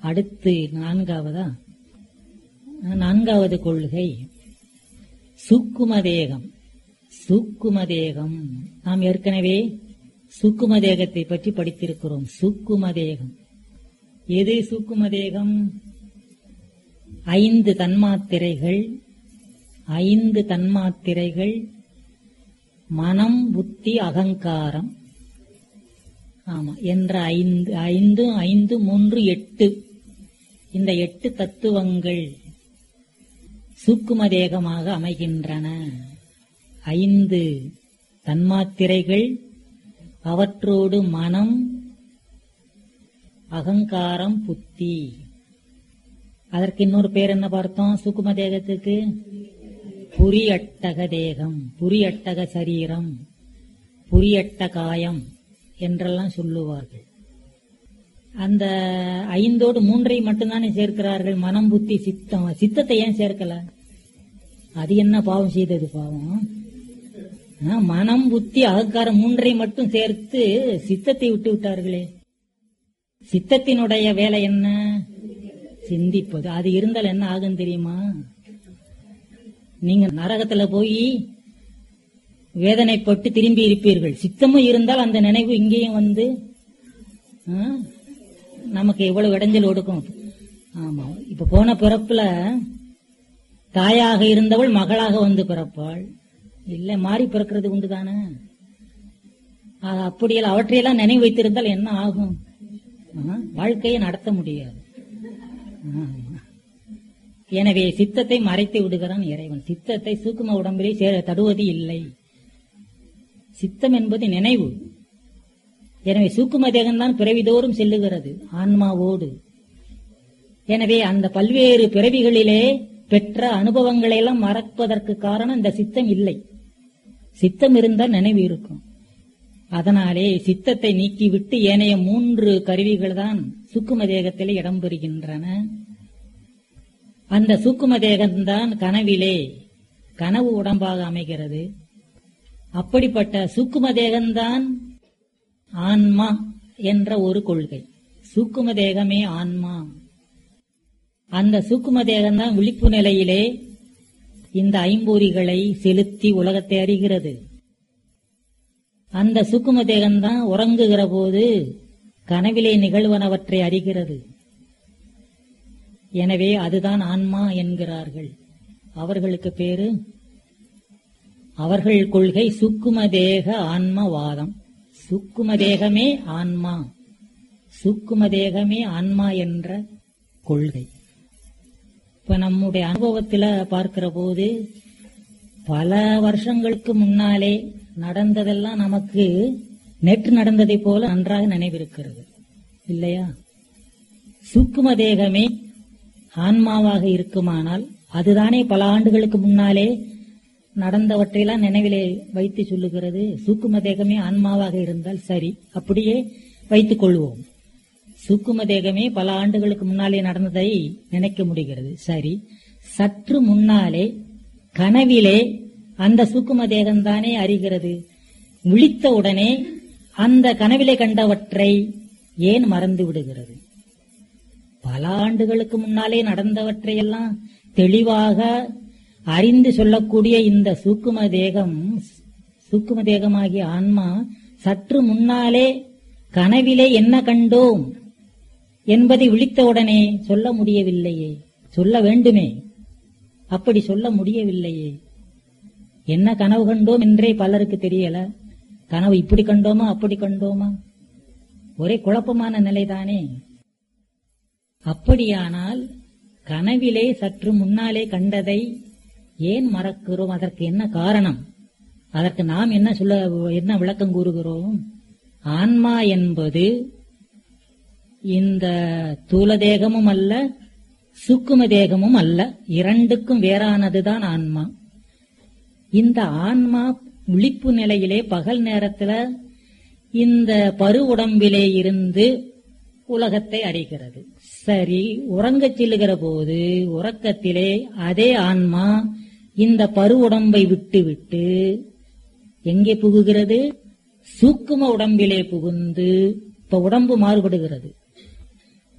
அடுத்து நான்காவதா நான்காவது கொள்கை சூக்குமதேகம் சூக்குமதேகம் நாம் ஏற்கனவே சூக்குமதேகத்தை பற்றி படித்திருக்கிறோம் சூக்குமதேகம் எது சூக்குமதேகம் ஐந்து தன்மாத்திரைகள் ஐந்து தன்மாத்திரைகள் மனம் புத்தி அகங்காரம் ஆமா என்ற ஐந்து ஐந்து ஐந்து மூன்று எட்டு இந்த எட்டு தத்துவங்கள் சூக்கும தேகமாக அமைகின்றன ஐந்து தன்மாத்திரைகள் அவற்றோடு மனம் அகங்காரம் புத்தி அதற்கு இன்னொரு பேர் என்ன பார்த்தோம் சூக்கும தேகத்துக்கு புரியட்டக தேகம் புரியட்டக சரீரம் புரியட்ட காயம் என்றெல்லாம் சொல்லுவார்கள் அந்த ஐந்தோடு மூன்றை மட்டும்தானே சேர்க்கிறார்கள் மனம் புத்தி சித்தம் சித்தத்தை ஏன் சேர்க்கல அது என்ன பாவம் செய்தது பாவம் ஆ, மனம் புத்தி அகங்காரம் மூன்றை மட்டும் சேர்த்து சித்தத்தை விட்டு விட்டார்களே சித்தத்தினுடைய வேலை என்ன சிந்திப்பது அது இருந்தால் என்ன ஆகும் தெரியுமா நீங்க நரகத்துல போய் வேதனைப்பட்டு திரும்பி இருப்பீர்கள் சித்தமும் இருந்தால் அந்த நினைவு இங்கேயும் வந்து ஆ, நமக்கு எவ்வளவு இடைஞ்சல் ஒடுக்கும் ஆமா இப்ப போன பிறப்புல தாயாக இருந்தவள் மகளாக வந்து பிறப்பாள் இல்ல மாறி பிறக்கிறது உண்டுதானே ஆக, அப்படியெல்லாம் அவற்றையெல்லாம் நினைவு வைத்திருந்தால் என்ன ஆகும் ஆ, வாழ்க்கையை நடத்த முடியாது ஆமா. எனவே சித்தத்தை மறைத்து விடுகிறான் இறைவன் சித்தத்தை சூக்கும உடம்பிலே சேர தடுவது இல்லை சித்தம் என்பது நினைவு எனவே சூக்கும தேகம்தான் பிறவிதோறும் செல்லுகிறது ஆன்மாவோடு எனவே அந்த பல்வேறு பிறவிகளிலே பெற்ற அனுபவங்களை எல்லாம் மறப்பதற்கு காரணம் இந்த சித்தம் இல்லை சித்தம் இருந்தால் நினைவு இருக்கும் அதனாலே சித்தத்தை நீக்கிவிட்டு ஏனைய மூன்று கருவிகள் தான் சூக்கும தேகத்திலே இடம்பெறுகின்றன அந்த சூக்கும தேகம்தான் கனவிலே கனவு உடம்பாக அமைகிறது அப்படிப்பட்ட சூக்கும தேகம்தான் ஆன்மா என்ற ஒரு கொள்கை சூக்கும தேகமே ஆன்மா அந்த சூக்கும தேகம்தான் விழிப்பு நிலையிலே இந்த ஐம்பொறிகளை செலுத்தி உலகத்தை அறிகிறது அந்த சூக்கும தேகம்தான் உறங்குகிற போது கனவிலே நிகழ்வனவற்றை அறிகிறது எனவே அதுதான் ஆன்மா என்கிறார்கள் அவர்களுக்கு பேரு அவர்கள் கொள்கை சுக்கும தேக ஆன்மவாதம் சுக்கும தேகமே ஆன்மா சுக்கும தேகமே ஆன்மா என்ற கொள்கை இப்ப நம்முடைய அனுபவத்துல பார்க்கிற போது பல வருஷங்களுக்கு முன்னாலே நடந்ததெல்லாம் நமக்கு நேற்று நடந்ததை போல நன்றாக நினைவிருக்கிறது இல்லையா சூக்கும தேகமே ஆன்மாவாக இருக்குமானால் அதுதானே பல ஆண்டுகளுக்கு முன்னாலே நடந்தவற்றையெல்லாம் நினைவிலே வைத்து சொல்லுகிறது சூக்கும தேகமே ஆன்மாவாக இருந்தால் சரி அப்படியே வைத்துக் கொள்வோம் சூக்கும தேகமே பல ஆண்டுகளுக்கு முன்னாலே நடந்ததை நினைக்க முடிகிறது சரி சற்று முன்னாலே கனவிலே அந்த சூக்கும தேகம்தானே அறிகிறது விழித்த உடனே அந்த கனவிலே கண்டவற்றை ஏன் மறந்து விடுகிறது பல ஆண்டுகளுக்கு முன்னாலே நடந்தவற்றையெல்லாம் தெளிவாக அறிந்து சொல்லக்கூடிய இந்த சூக்கும தேகம் சூக்கும தேகமாகிய ஆன்மா சற்று முன்னாலே கனவிலே என்ன கண்டோம் என்பதை விழித்தவுடனே சொல்ல முடியவில்லையே சொல்ல வேண்டுமே அப்படி சொல்ல முடியவில்லையே என்ன கனவு கண்டோம் என்றே பலருக்கு தெரியல கனவு இப்படி கண்டோமா அப்படி கண்டோமா ஒரே குழப்பமான நிலைதானே அப்படியானால் கனவிலே சற்று முன்னாலே கண்டதை ஏன் மறக்கிறோம் அதற்கு என்ன காரணம் அதற்கு நாம் என்ன சொல்ல என்ன விளக்கம் கூறுகிறோம் ஆன்மா என்பது இந்த தூல தேகமும் அல்ல சுக்கும தேகமும் அல்ல இரண்டுக்கும் வேறானதுதான் ஆன்மா இந்த ஆன்மா விழிப்பு நிலையிலே பகல் நேரத்துல இந்த பரு உடம்பிலே இருந்து உலகத்தை அறிகிறது சரி உறங்கச் செல்லுகிற போது உறக்கத்திலே அதே ஆன்மா இந்த பரு உடம்பை விட்டு விட்டு எங்கே புகுகிறது சூக்கும உடம்பிலே புகுந்து இப்ப உடம்பு மாறுபடுகிறது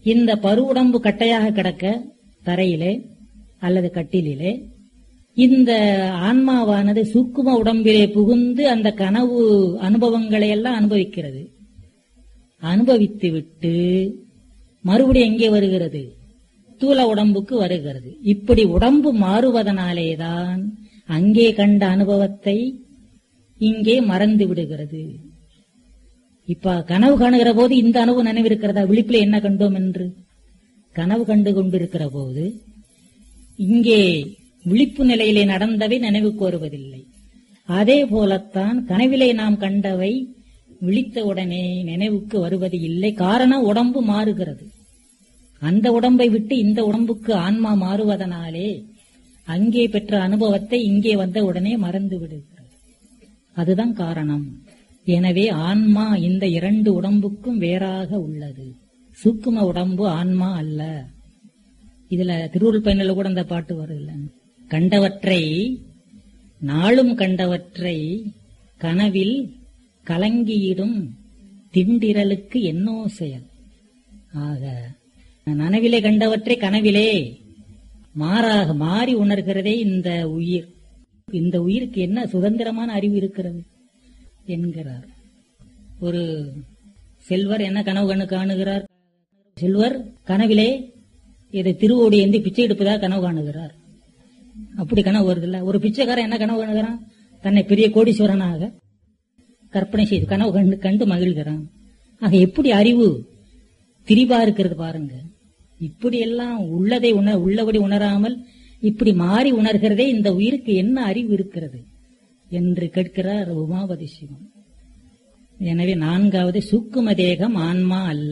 இந்த பருவுடம்பு கட்டையாக கிடக்க தரையிலே அல்லது கட்டிலே இந்த ஆன்மாவானது சூக்கும உடம்பிலே புகுந்து அந்த கனவு அனுபவங்களை எல்லாம் அனுபவிக்கிறது அனுபவித்து விட்டு மறுபடியும் எங்கே வருகிறது தூல உடம்புக்கு வருகிறது இப்படி உடம்பு மாறுவதனாலேதான் அங்கே கண்ட அனுபவத்தை இங்கே மறந்து விடுகிறது இப்ப கனவு காணுகிற போது இந்த அனுபவம் நினைவிருக்கிறதா விழிப்பில் என்ன கண்டோம் என்று கனவு கண்டு கொண்டிருக்கிற போது இங்கே விழிப்பு நிலையிலே நடந்தவை நினைவுக்கு வருவதில்லை அதே போலத்தான் கனவிலே நாம் கண்டவை விழித்தவுடனே நினைவுக்கு வருவது இல்லை காரணம் உடம்பு மாறுகிறது அந்த உடம்பை விட்டு இந்த உடம்புக்கு ஆன்மா மாறுவதனாலே அங்கே பெற்ற அனுபவத்தை இங்கே வந்த உடனே மறந்து விடுகிறது அதுதான் காரணம் எனவே ஆன்மா இந்த இரண்டு உடம்புக்கும் வேறாக உள்ளது சூக்கும உடம்பு ஆன்மா அல்ல இதுல திருவுருள் பயனில கூட அந்த பாட்டு வருதுல்ல கண்டவற்றை நாளும் கண்டவற்றை கனவில் கலங்கியிடும் திண்டிரலுக்கு என்னோ செயல் ஆக நனவிலே கண்டவற்றை கனவிலே மாறாக மாறி உணர்கிறதே இந்த உயிர் இந்த உயிருக்கு என்ன சுதந்திரமான அறிவு இருக்கிறது என்கிறார் ஒரு செல்வர் என்ன கனவு கண்ணு காணுகிறார் செல்வர் கனவிலே இதை திருவோடி ஏந்தி பிச்சை எடுப்பதாக கனவு காணுகிறார் அப்படி கனவு வருதுல்ல ஒரு பிச்சைக்காரன் என்ன கனவு காணுகிறான் தன்னை பெரிய கோடீஸ்வரனாக கற்பனை செய்து கனவு கண்டு கண்டு மகிழ்கிறான் ஆக எப்படி அறிவு திரிபா இருக்கிறது பாருங்க இப்படி எல்லாம் உள்ளதை உண உள்ளபடி உணராமல் இப்படி மாறி உணர்கிறதே இந்த உயிருக்கு என்ன அறிவு இருக்கிறது என்று கேட்கிறார் உமாபதி சிவம் எனவே நான்காவது சூக்கும தேகம் ஆன்மா அல்ல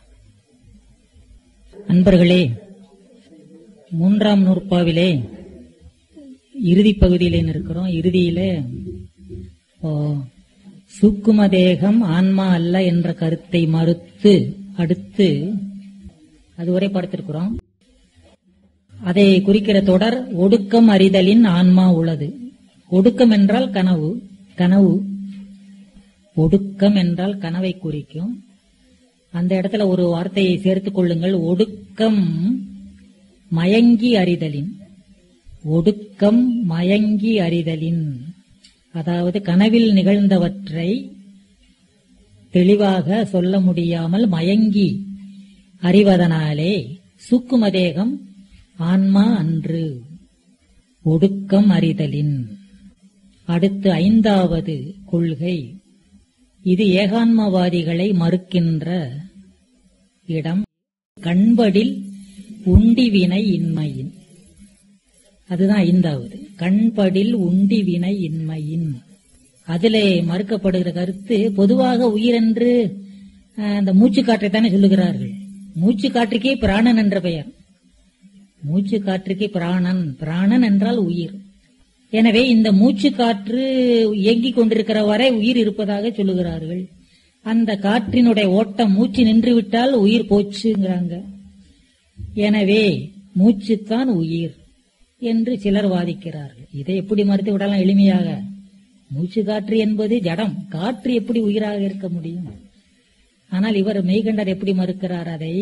அன்பர்களே மூன்றாம் நூற்பாவிலே இறுதி பகுதியிலே இருக்கிறோம் இறுதியிலே ஓ, சூக்கும தேகம் ஆன்மா அல்ல என்ற கருத்தை மறுத்து அடுத்து அதுவரை பார்த்திருக்கிறோம் அதை குறிக்கிற தொடர் ஒடுக்கம் அறிதலின் ஆன்மா உள்ளது ஒடுக்கம் என்றால் கனவு கனவு ஒடுக்கம் என்றால் கனவை குறிக்கும் அந்த இடத்துல ஒரு வார்த்தையை சேர்த்துக் கொள்ளுங்கள் ஒடுக்கம் மயங்கி அறிதலின் ஒடுக்கம் மயங்கி அறிதலின் அதாவது கனவில் நிகழ்ந்தவற்றை தெளிவாக சொல்ல முடியாமல் மயங்கி அறிவதனாலே சூக்குமதேகம் ஆன்மா அன்று ஒடுக்கம் அறிதலின் அடுத்து ஐந்தாவது கொள்கை இது ஏகான்மவாதிகளை மறுக்கின்ற இடம் கண்படில் உண்டி வினை இன்மையின் அதுதான் ஐந்தாவது கண்படில் உண்டி வினை இன்மையின் அதிலே மறுக்கப்படுகிற கருத்து பொதுவாக உயிர் என்று அஹ், அந்த மூச்சு காற்றை தானே சொல்லுகிறார்கள் மூச்சு காற்றுக்கே பிராணன் என்ற பெயர் மூச்சு காற்றுக்கே பிராணன் பிராணன் என்றால் உயிர் எனவே இந்த மூச்சு காற்று இயங்கிக் கொண்டிருக்கிற வரை உயிர் இருப்பதாக சொல்லுகிறார்கள் அந்த காற்றினுடைய ஓட்டம் மூச்சு நின்று விட்டால் உயிர் போச்சுங்கிறாங்க எனவே மூச்சுத்தான் உயிர் என்று சிலர் வாதிக்கிறார்கள் இதை எப்படி மறுத்து விடலாம் எளிமையாக மூச்சு காற்று என்பது ஜடம் காற்று எப்படி உயிராக இருக்க முடியும் ஆனால் இவர் மெய்கண்டர் எப்படி மறுக்கிறார் அதை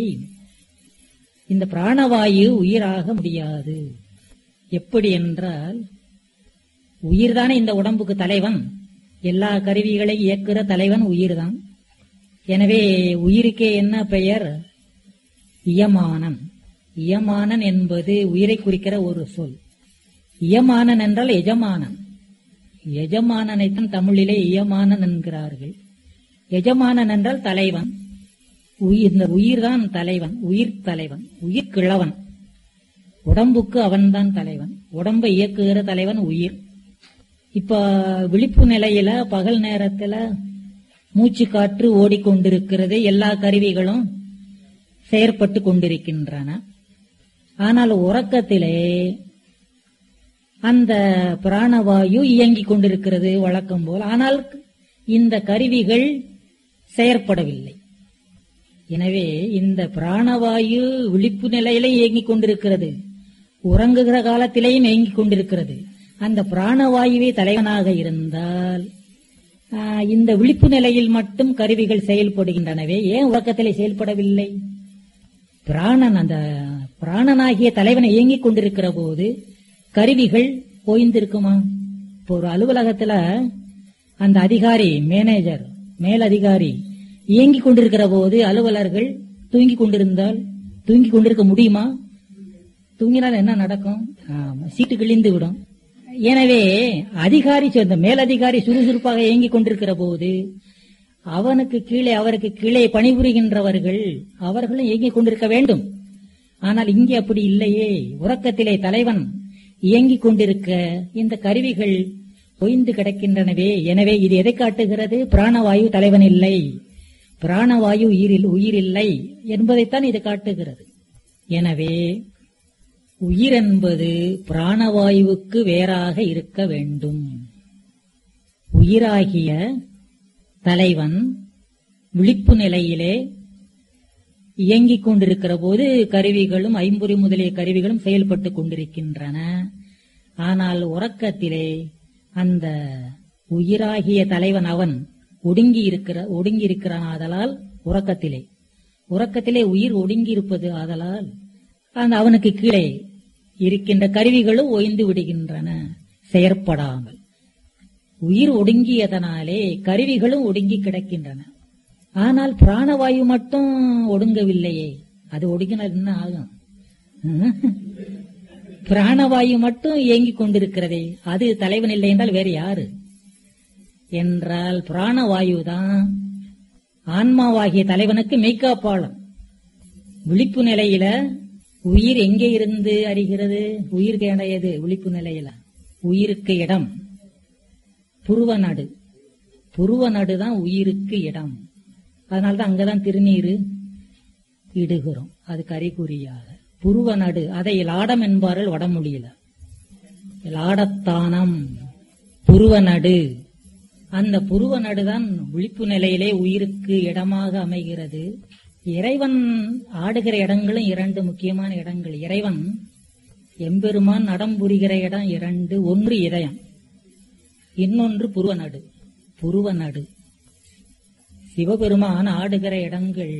இந்த பிராணவாயு உயிராக முடியாது எப்படி என்றால் உயிர்தானே இந்த உடம்புக்கு தலைவன் எல்லா கருவிகளை இயக்குற தலைவன் உயிர்தான் எனவே உயிருக்கே என்ன பெயர் இயமானன் இயமானன் என்பது உயிரை குறிக்கிற ஒரு சொல் இயமானன் என்றால் எஜமானன் எஜமானனைத்தான் தமிழிலே இயமானன் என்கிறார்கள் எஜமானன் என்றால் தலைவன் உயிர் இந்த உயிர்தான் தலைவன் உயிர் தலைவன் உயிர் கிழவன் உடம்புக்கு அவன்தான் தலைவன் உடம்பை இயக்குகிற தலைவன் உயிர் இப்ப விழிப்பு நிலையில பகல் நேரத்துல மூச்சு காற்று ஓடிக்கொண்டிருக்கிறது எல்லா கருவிகளும் செயற்பட்டு கொண்டிருக்கின்றன ஆனால் உறக்கத்திலே அந்த பிராணவாயு இயங்கிக் கொண்டிருக்கிறது வழக்கம் போல் ஆனால் இந்த கருவிகள் செயற்படவில்லை எனவே இந்த பிராணவாயு விழிப்பு நிலையிலே இயங்கிக் கொண்டிருக்கிறது உறங்குகிற காலத்திலேயும் இயங்கிக் கொண்டிருக்கிறது அந்த பிராணவாயுவே தலைவனாக இருந்தால் ஆஹ், இந்த விழிப்பு நிலையில் மட்டும் கருவிகள் செயல்படுகின்றனவே ஏன் உறக்கத்திலே செயல்படவில்லை பிராணன் அந்த பிராணனாகிய தலைவனை இயங்கிக் கொண்டிருக்கிற போது கருவிகள் ஓய்ந்திருக்குமா இப்போ ஒரு அலுவலகத்துல அந்த அதிகாரி மேனேஜர் மேலதிகாரி இயங்கிக் கொண்டிருக்கிற போது அலுவலர்கள் தூங்கிக் கொண்டிருந்தால் தூங்கிக் கொண்டிருக்க முடியுமா தூங்கினால் என்ன நடக்கும் ஆமா, சீட்டு கிழிந்து விடும் எனவே அதிகாரி அந்த மேலதிகாரி சுறுசுறுப்பாக இயங்கிக் கொண்டிருக்கிற போது அவனுக்கு கீழே அவருக்கு கீழே பணிபுரிகின்றவர்கள் அவர்களும் இயங்கிக் கொண்டிருக்க வேண்டும் ஆனால் இங்கே அப்படி இல்லையே உறக்கத்திலே தலைவன் இயங்கிக் கொண்டிருக்க இந்த கருவிகள் ஒய்ந்து கிடக்கின்றனவே எனவே இது எதை காட்டுகிறது பிராணவாயு தலைவன் இல்லை பிராணவாயு உயிரில் உயிரில்லை என்பதைத்தான் இது காட்டுகிறது எனவே உயிர் என்பது பிராணவாயுவுக்கு வேறாக இருக்க வேண்டும் உயிராகிய தலைவன் விழிப்பு நிலையிலே இயங்கிக் கொண்டிருக்கிற போது கருவிகளும் ஐம்பொறி முதலிய கருவிகளும் செயல்பட்டுக் கொண்டிருக்கின்றன ஆனால் உறக்கத்திலே அந்த உயிராகிய தலைவன் அவன் ஒடுங்கி இருக்கிற ஒடுங்கி இருக்கிறான் ஆதலால் உறக்கத்திலே உறக்கத்திலே உயிர் ஒடுங்கி இருப்பது ஆதலால் அந்த அவனுக்கு கீழே இருக்கின்ற கருவிகளும் ஓய்ந்து விடுகின்றன செயற்படாமல் உயிர் ஒடுங்கியதனாலே கருவிகளும் ஒடுங்கி கிடக்கின்றன ஆனால் பிராணவாயு மட்டும் ஒடுங்கவில்லையே அது ஒடுங்கினால் என்ன ஆகும் ம்? பிராணவாயு மட்டும் இயங்கிக் கொண்டிருக்கிறதே அது தலைவன் இல்லை என்றால் வேறு யாரு என்றால் பிராணவாயு தான் ஆன்மாவாகிய தலைவனுக்கு மெய்காப்பாளம் விழிப்பு நிலையில உயிர் எங்கே இருந்து அறிகிறது உயிர் கிடையாது விழிப்பு நிலையில உயிருக்கு இடம் புருவ நடு புருவ நடுதான் உயிருக்கு இடம் அதனால்தான் அங்கதான் திருநீரு இடுகிறோம் அதுக்கு அறிகுறியாக புருவ நடு அதை லாடம் என்பார்கள் வடமொழியில லாடத்தானம் புருவ நடு அந்த புருவ நடுதான் விழிப்பு நிலையிலே உயிருக்கு இடமாக அமைகிறது இறைவன் ஆடுகிற இடங்களும் இரண்டு முக்கியமான இடங்கள் இறைவன் எம்பெருமான் நடம் புரிகிற இடம் இரண்டு ஒன்று இதயம் இன்னொன்று புருவ நடு புருவ நடு சிவபெருமான் ஆடுகிற இடங்கள்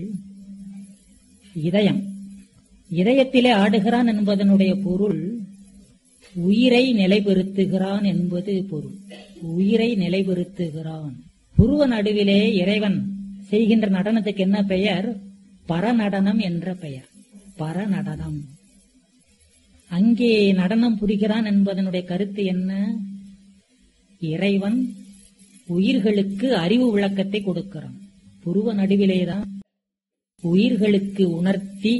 இதயம் இதயத்திலே ஆடுகிறான் என்பதனுடைய பொருள் உயிரை நிலைபெறுத்துகிறான் என்பது பொருள் உயிரை நிலைபெறுத்துகிறான் புருவ நடுவிலே இறைவன் செய்கின்ற நடனத்துக்கு என்ன பெயர் பரநடனம் என்ற பெயர் பரநடனம் அங்கே நடனம் புரிகிறான் என்பதனுடைய கருத்து என்ன இறைவன் உயிர்களுக்கு அறிவு விளக்கத்தை கொடுக்கிறான் புருவ நடுவிலேதான் உயிர்களுக்கு உணர்த்தி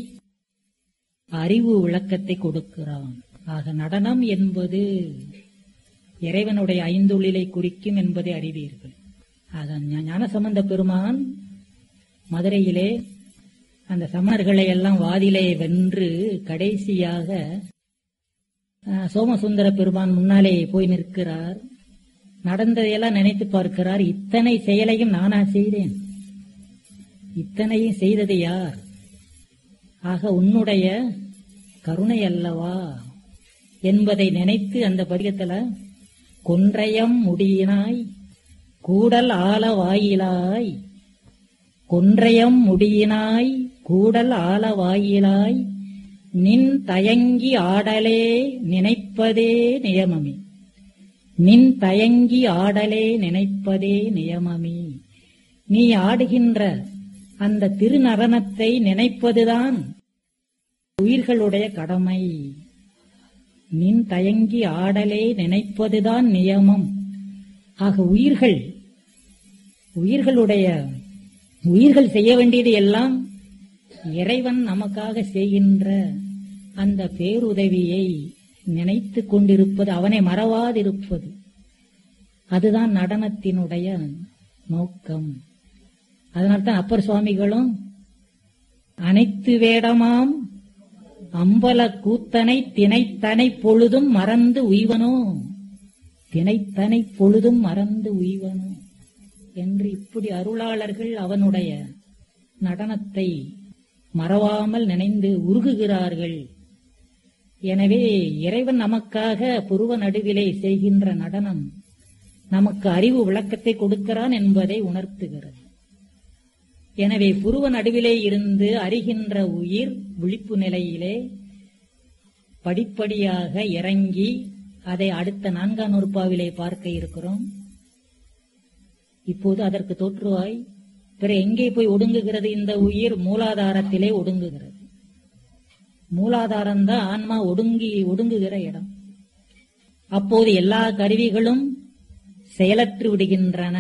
அறிவு விளக்கத்தை கொடுக்கிறான் ஆக நடனம் என்பது இறைவனுடைய ஐந்தொழிலை குறிக்கும் என்பதை அறிவீர்கள் ஆக ஞா- ஞானசம்பந்த பெருமான் மதுரையிலே அந்த சமணர்களை எல்லாம் வாதிலே வென்று கடைசியாக அஹ், சோமசுந்தர பெருமான் முன்னாலே போய் நிற்கிறார் நடந்ததையெல்லாம் நினைத்து பார்க்கிறார் இத்தனை செயலையும் நானா செய்தேன் இத்தனையும் செய்தது யார் ஆக உன்னுடைய கருணை அல்லவா என்பதை நினைத்து அந்த பதிகத்துல கொன்றையம் முடியினாய் கூடல் ஆல வாயிலாய் கொன்றையம் முடியினாய் கூடல் ஆல வாயிலாய் நின் தயங்கி ஆடலே நினைப்பதே நியமமே நின் தயங்கி ஆடலே நினைப்பதே நியமமே நீ ஆடுகின்ற அந்த திருநடனத்தை நினைப்பதுதான் உயிர்களுடைய கடமை நின் தயங்கி ஆடலே நினைப்பதுதான் நியமம் ஆக உயிர்கள் உயிர்களுடைய உயிர்கள் செய்ய வேண்டியது எல்லாம் இறைவன் நமக்காக செய்கின்ற அந்த பேருதவியை நினைத்து கொண்டிருப்பது அவனை மறவாதிருப்பது அதுதான் நடனத்தினுடைய நோக்கம் அதனால்தான் அப்பர் சுவாமிகளும் அனைத்து வேடமாம் அம்பல கூத்தனை தினைத்தனை பொழுதும் மறந்து உய்வனோ தினைத்தனை பொழுதும் மறந்து உய்வனோ என்று இப்படி அருளாளர்கள் அவனுடைய நடனத்தை மறவாமல் நினைந்து உருகுகிறார்கள் எனவே இறைவன் நமக்காக புருவ நடுவிலே செய்கின்ற நடனம் நமக்கு அறிவு விளக்கத்தை கொடுக்கிறான் என்பதை உணர்த்துகிறது எனவே புருவ நடுவிலே இருந்து அறிகின்ற உயிர் விழிப்பு நிலையிலே படிப்படியாக இறங்கி அதை அடுத்த நான்காம் நூற்பாவிலே பார்க்க இருக்கிறோம் இப்போது அதற்கு தோற்றுவாய் பிற எங்கே போய் ஒடுங்குகிறது இந்த உயிர் மூலாதாரத்திலே ஒடுங்குகிறது மூலாதாரம் தான் ஆன்மா ஒடுங்கி ஒடுங்குகிற இடம் அப்போது எல்லா கருவிகளும் செயலற்று விடுகின்றன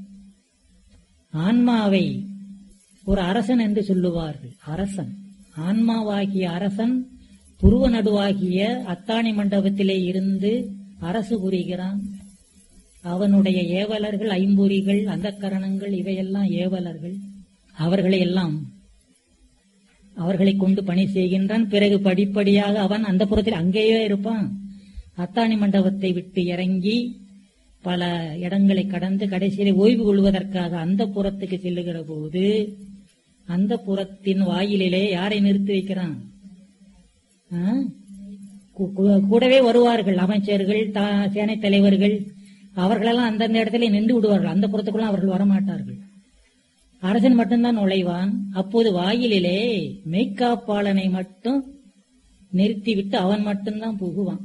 ஆன்மாவை ஒரு அரசன் என்று சொல்லுவார்கள் அரசன் ஆன்மாவாகிய அரசன் புருவ நடுவாகிய அத்தாணி மண்டபத்திலே இருந்து அரசு புரிகிறான் அவனுடைய ஏவலர்கள் ஐம்பொறிகள் அந்த கரணங்கள் இவையெல்லாம் ஏவலர்கள் அவர்களை எல்லாம் அவர்களை கொண்டு பணி செய்கின்றான் பிறகு படிப்படியாக அவன் அந்த புறத்தில் அங்கேயே இருப்பான் அத்தாணி மண்டபத்தை விட்டு இறங்கி பல இடங்களை கடந்து கடைசியிலே ஓய்வு கொள்வதற்காக அந்த புறத்துக்கு செல்லுகிற போது அந்த புறத்தின் வாயிலிலே யாரை நிறுத்தி வைக்கிறான் ஆ? கூ- கூ- கூடவே வருவார்கள் அமைச்சர்கள் தா- சேனை தலைவர்கள் அவர்களெல்லாம் அந்தந்த இடத்துல நின்று விடுவார்கள் அந்த புறத்துக்குள்ள அவர்கள் வரமாட்டார்கள் அரசன் மட்டும்தான் நுழைவான் அப்போது வாயிலிலே மெய்க்காப்பாளனை மட்டும் நிறுத்திவிட்டு அவன் மட்டும்தான் புகுவான்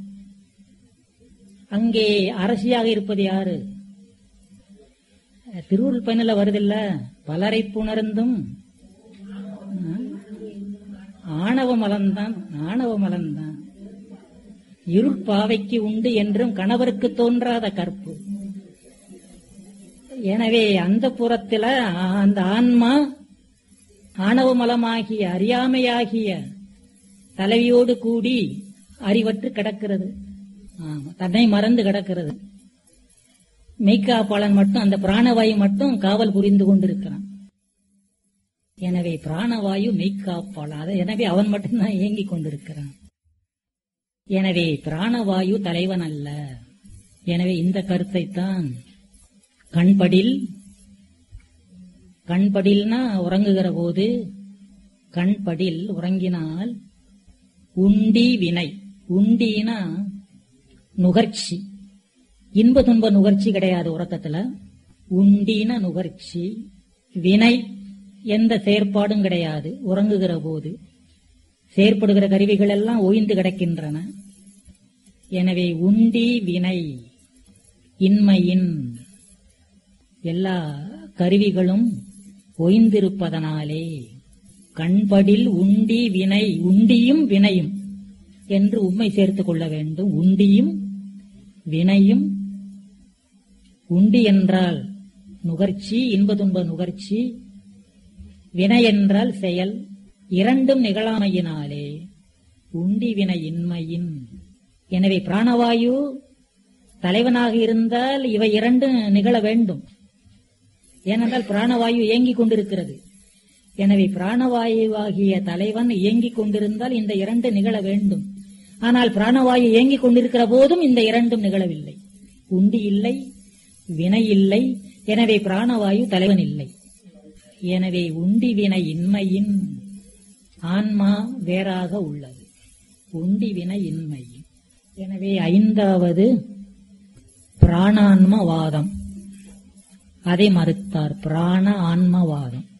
அங்கே அரசியாக இருப்பது யாரு திருவுருள் பயனில் வருதில்ல பலரை புணர்ந்தும் ஆணவ மலம்தான் ஆணவ மலம்தான் இருள் பாவைக்கு உண்டு என்றும் கணவருக்கு தோன்றாத கற்பு எனவே அந்த புறத்துல அந்த ஆன்மா ஆணவ மலமாகிய அறியாமையாகிய தலைவியோடு கூடி அறிவற்று கிடக்கிறது ஆமா, தன்னை மறந்து கிடக்கிறது மெய்க்காப்பாளன் மட்டும் அந்த பிராணவாயு மட்டும் காவல் புரிந்து கொண்டிருக்கிறான் எனவே பிராணவாயு மெய்க்காப்பாளன் அதை- எனவே அவன் மட்டும்தான் இயங்கிக் கொண்டிருக்கிறான் எனவே பிராணவாயு தலைவன் அல்ல எனவே இந்த கருத்தைத்தான் கண்படில் கண்படில்னா உறங்குகிற போது கண்படில் உறங்கினால் உண்டி வினை உண்டினா நுகர்ச்சி இன்ப துன்ப நுகர்ச்சி கிடையாது உறக்கத்துல உண்டின நுகர்ச்சி வினை எந்த செயற்பாடும் கிடையாது உறங்குகிற போது செயற்படுகிற கருவிகள் எல்லாம் ஓய்ந்து கிடக்கின்றன எனவே உண்டி வினை இன்மையின் எல்லா கருவிகளும் ஓய்ந்திருப்பதனாலே கண்படில் உண்டி வினை உண்டியும் வினையும் என்று உண்மை சேர்த்துக் கொள்ள வேண்டும் உண்டியும் வினையும் உண்டி என்றால் நுகர்ச்சி இன்ப துன்ப நுகர்ச்சி வினை என்றால் செயல் இரண்டும் நிகழாமையினாலே உண்டி வினை இன்மையின் எனவே பிராணவாயு தலைவனாக இருந்தால் இவை இரண்டு நிகழ வேண்டும் ஏனென்றால் பிராணவாயு இயங்கிக் கொண்டிருக்கிறது எனவே பிராணவாயுவாகிய தலைவன் இயங்கிக் கொண்டிருந்தால் இந்த இரண்டு நிகழ வேண்டும் ஆனால் பிராணவாயு இயங்கிக் கொண்டிருக்கிற போதும் இந்த இரண்டும் நிகழவில்லை உண்டி இல்லை வினை இல்லை எனவே பிராணவாயு தலைவன் இல்லை எனவே உண்டி வினை இன்மையின் ஆன்மா வேறாக உள்ளது உண்டி வினை இன்மையின் எனவே ஐந்தாவது பிராணான்மவாதம் அதை மறுத்தார் பிராண ஆன்மவாதம்